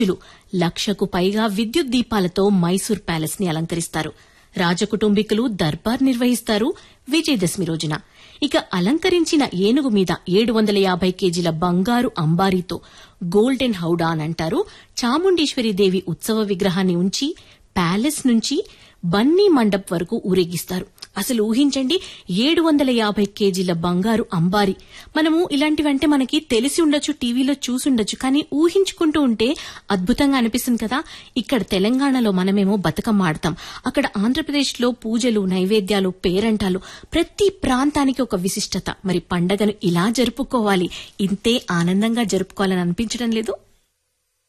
భక్తులు లక్షకు పైగా విద్యుత్ దీపాలతో మైసూర్ ప్యాలెస్ ని అలంకరిస్తారు రాజకుటుంబీకులు దర్బార్ నిర్వహిస్తారు విజయదశమి రోజున ఇక అలంకరించిన ఏనుగు మీద ఏడు వందల యాభై కేజీల బంగారు అంబారీతో గోల్డెన్ హౌడా అని అంటారు చాముండేశ్వరి దేవి ఉత్సవ విగ్రహాన్ని ఉంచి ప్యాలెస్ నుంచి బన్నీ మండప్ వరకు ఊరేగిస్తారు అసలు ఊహించండి ఏడు వందల యాభై కేజీల బంగారు అంబారి మనము ఇలాంటివంటే మనకి తెలిసి ఉండొచ్చు టీవీలో చూసుండొచ్చు కానీ ఊహించుకుంటూ ఉంటే అద్భుతంగా అనిపిస్తుంది కదా ఇక్కడ తెలంగాణలో మనమేమో బతుకమ్మ ఆడతాం అక్కడ ఆంధ్రప్రదేశ్లో పూజలు నైవేద్యాలు పేరంటాలు ప్రతి ప్రాంతానికి ఒక విశిష్టత మరి పండగను ఇలా జరుపుకోవాలి ఇంతే ఆనందంగా జరుపుకోవాలని అనిపించడం లేదు